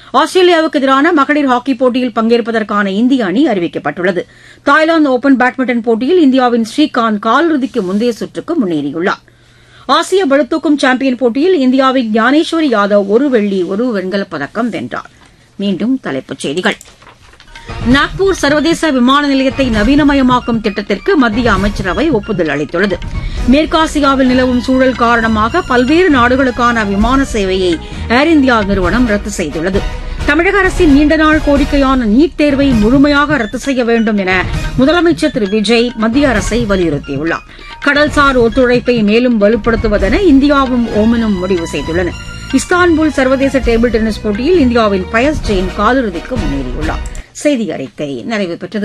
ஆஸ்திரேலியாவுக்கு எதிரான மகளிர் ஹாக்கி போட்டியில் பங்கேற்பதற்கான இந்திய அணி அறிவிக்கப்பட்டுள்ளது தாய்லாந்து ஓபன் பேட்மிண்டன் போட்டியில் இந்தியாவின் ஸ்ரீகாந்த் காலிறுதிக்கு முந்தைய சுற்றுக்கு முன்னேறியுள்ளார் ஆசிய பளுதூக்கும் சாம்பியன் போட்டியில் இந்தியாவின் ஞானேஸ்வரி யாதவ் ஒரு வெள்ளி ஒரு வெண்கலப் பதக்கம் வென்றார் மீண்டும் தலைப்புச் செய்திகள் நாக்பூர் சர்வதேச விமான நிலையத்தை நவீனமயமாக்கும் திட்டத்திற்கு மத்திய அமைச்சரவை ஒப்புதல் அளித்துள்ளது மேற்காசியாவில் நிலவும் சூழல் காரணமாக பல்வேறு நாடுகளுக்கான விமான சேவையை ஏர் இந்தியா நிறுவனம் ரத்து செய்துள்ளது தமிழக அரசின் நீண்டநாள் கோரிக்கையான நீட் தேர்வை முழுமையாக ரத்து செய்ய வேண்டும் என முதலமைச்சர் திரு விஜய் மத்திய அரசை வலியுறுத்தியுள்ளார் கடல்சார் ஒத்துழைப்பை மேலும் வலுப்படுத்துவதென இந்தியாவும் ஓமனும் முடிவு செய்துள்ளன இஸ்தான்புல் சர்வதேச டேபிள் டென்னிஸ் போட்டியில் இந்தியாவின் பயஸ் ஜெயின் காலிறுதிக்கு முன்னேறியுள்ளார் செய்தி அறிக்கை நிறைவு பெற்றது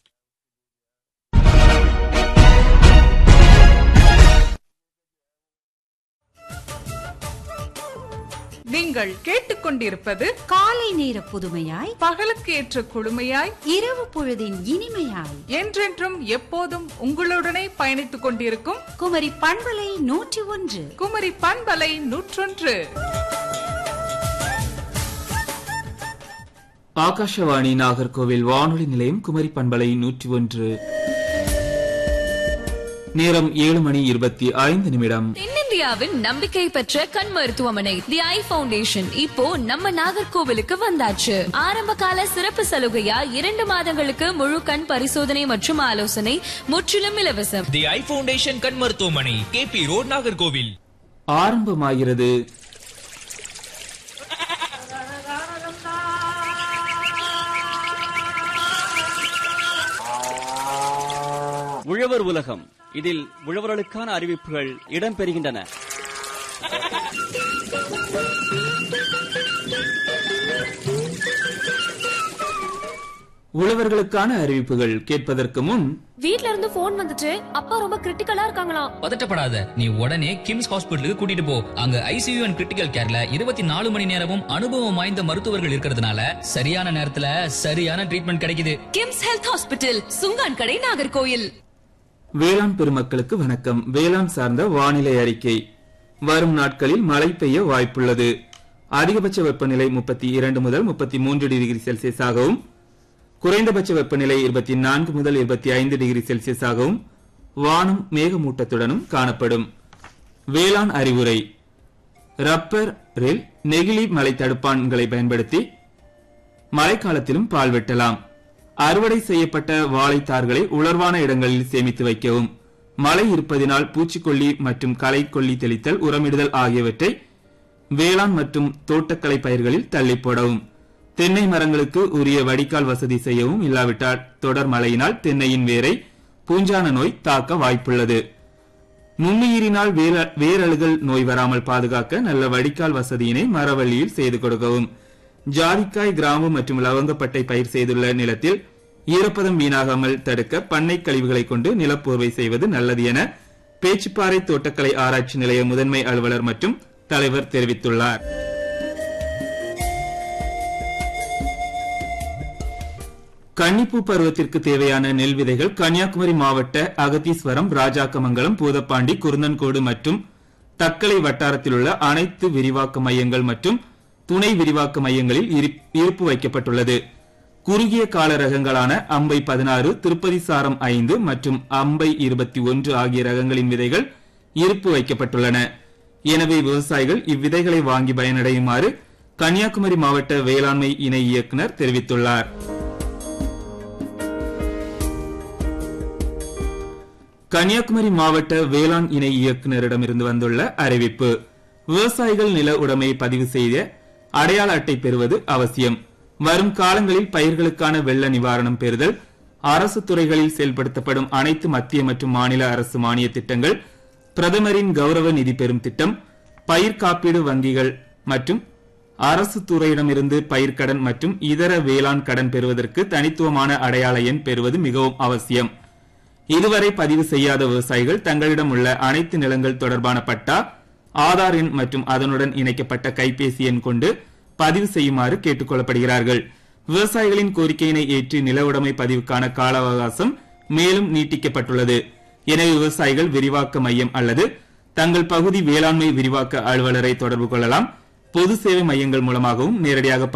நீங்கள் கேட்டுக்கொண்டிருப்பது காலை நேர புதுமையாய் பகலுக்கு ஏற்ற குழுமையாய் இரவு பொழுதின் இனிமையாய் என்றென்றும் எப்போதும் உங்களுடனே பயணித்துக் கொண்டிருக்கும் குமரி பண்பலை நூற்றி ஒன்று குமரி பண்பலை நூற்றொன்று ஆகாஷவாணி நாகர்கோவில் வானொலி நிலையம் குமரி பண்பலை நூற்றி ஒன்று நேரம் ஏழு மணி இருபத்தி ஐந்து நிமிடம் தென்னிந்தியாவின் நம்பிக்கை பெற்ற கண் மருத்துவமனை தி ஐ ஃபவுண்டேஷன் இப்போ நம்ம நாகர்கோவிலுக்கு வந்தாச்சு ஆரம்ப கால சிறப்பு சலுகையா இரண்டு மாதங்களுக்கு முழு கண் பரிசோதனை மற்றும் ஆலோசனை முற்றிலும் இலவசம் தி ஐ ஃபவுண்டேஷன் கண் மருத்துவமனை கேபி ரோட் நாகர்கோவில் ஆரம்பமாகிறது உழவர் உலகம் இதில் உழவர்களுக்கான அறிவிப்புகள் இடம்பெறுகின்றன உழவர்களுக்கான அறிவிப்புகள் கேட்பதற்கு முன் வீட்ல இருந்து போன் வந்துச்சு அப்பா ரொம்ப கிரிட்டிக்கலா இருக்காங்களாம் பதட்டப்படாத நீ உடனே கிம்ஸ் ஹாஸ்பிட்டலுக்கு கூட்டிட்டு போ அங்க ஐசியூ அண்ட் கிரிட்டிக்கல் கேர்ல இருபத்தி நாலு மணி நேரமும் அனுபவம் வாய்ந்த மருத்துவர்கள் இருக்கிறதுனால சரியான நேரத்துல சரியான ட்ரீட்மெண்ட் கிடைக்குது கிம்ஸ் ஹெல்த் ஹாஸ்பிட்டல் சுங்கான் கடை நாகர்கோயில் வேளாண் பெருமக்களுக்கு வணக்கம் வேளாண் சார்ந்த வானிலை அறிக்கை வரும் நாட்களில் மழை பெய்ய வாய்ப்புள்ளது அதிகபட்ச வெப்பநிலை முப்பத்தி இரண்டு முதல் முப்பத்தி மூன்று டிகிரி செல்சியஸாகவும் குறைந்தபட்ச வெப்பநிலை இருபத்தி நான்கு முதல் இருபத்தி ஐந்து டிகிரி செல்சியஸாகவும் வானம் மேகமூட்டத்துடனும் காணப்படும் வேளாண் அறிவுரை ரப்பர் ரில் நெகிழி மலை தடுப்பான்களை பயன்படுத்தி மழைக்காலத்திலும் பால் வெட்டலாம் அறுவடை செய்யப்பட்ட வாழைத்தார்களை உலர்வான இடங்களில் சேமித்து வைக்கவும் மழை இருப்பதினால் பூச்சிக்கொல்லி மற்றும் களை கொல்லி தெளித்தல் உரமிடுதல் ஆகியவற்றை வேளாண் மற்றும் தோட்டக்கலை பயிர்களில் தள்ளி போடவும் தென்னை மரங்களுக்கு உரிய வடிகால் வசதி செய்யவும் இல்லாவிட்டால் தொடர் மழையினால் தென்னையின் வேரை பூஞ்சான நோய் தாக்க வாய்ப்புள்ளது நுண்ணுயிரினால் வேர- வேரழுகல் நோய் வராமல் பாதுகாக்க நல்ல வடிகால் வசதியினை மரவள்ளியில் செய்து கொடுக்கவும் ஜாதிக்காய் கிராம்பு மற்றும் லவங்கப்பட்டை பயிர் செய்துள்ள நிலத்தில் ஈரப்பதம் வீணாகாமல் தடுக்க பண்ணை கழிவுகளை கொண்டு நிலப்போர்வை செய்வது நல்லது என பேச்சுப்பாறை தோட்டக்கலை ஆராய்ச்சி நிலைய முதன்மை அலுவலர் மற்றும் தலைவர் தெரிவித்துள்ளார் கன்னிப்பூ பருவத்திற்கு தேவையான நெல் விதைகள் கன்னியாகுமரி மாவட்ட அகத்தீஸ்வரம் ராஜாக்கமங்கலம் பூதப்பாண்டி குருந்தன்கோடு மற்றும் தக்கலை வட்டாரத்தில் உள்ள அனைத்து விரிவாக்க மையங்கள் மற்றும் துணை விரிவாக்க மையங்களில் இரி- இருப்பு வைக்கப்பட்டுள்ளது குறுகிய கால ரகங்களான அம்பை பதினாறு திருப்பதி சாரம் ஐந்து மற்றும் அம்பை இருபத்தி ஒன்று ஆகிய ரகங்களின் விதைகள் இருப்பு வைக்கப்பட்டுள்ளன எனவே விவசாயிகள் இவ்விதைகளை வாங்கி பயனடையுமாறு கன்னியாகுமரி மாவட்ட வேளாண்மை இணை இயக்குனர் தெரிவித்துள்ளார் கன்னியாகுமரி மாவட்ட வேளாண் இணை இயக்குநரிடமிருந்து வந்துள்ள அறிவிப்பு விவசாயிகள் நில உடைமையை பதிவு செய்ய அடையாள அட்டை பெறுவது அவசியம் வரும் காலங்களில் பயிர்களுக்கான வெள்ள நிவாரணம் பெறுதல் அரசு துறைகளில் செயல்படுத்தப்படும் அனைத்து மத்திய மற்றும் மாநில அரசு மானிய திட்டங்கள் பிரதமரின் கௌரவ நிதி பெறும் திட்டம் பயிர் காப்பீடு வங்கிகள் மற்றும் அரசு துறையிடமிருந்து பயிர்க்கடன் மற்றும் இதர வேளாண் கடன் பெறுவதற்கு தனித்துவமான அடையாள எண் பெறுவது மிகவும் அவசியம் இதுவரை பதிவு செய்யாத விவசாயிகள் தங்களிடம் உள்ள அனைத்து நிலங்கள் தொடர்பான பட்டா ஆதார் எண் மற்றும் அதனுடன் இணைக்கப்பட்ட கைபேசி எண் கொண்டு பதிவு செய்யுமாறு கேட்டுக் கொள்ளப்படுகிறார்கள் விவசாயிகளின் கோரிக்கையினை ஏற்று நில உடைமை பதிவுக்கான கால அவகாசம் மேலும் நீட்டிக்கப்பட்டுள்ளது எனவே விவசாயிகள் விரிவாக்க மையம் அல்லது தங்கள் பகுதி வேளாண்மை விரிவாக்க அலுவலரை தொடர்பு கொள்ளலாம் பொது சேவை மையங்கள் மூலமாகவும் நேரடியாக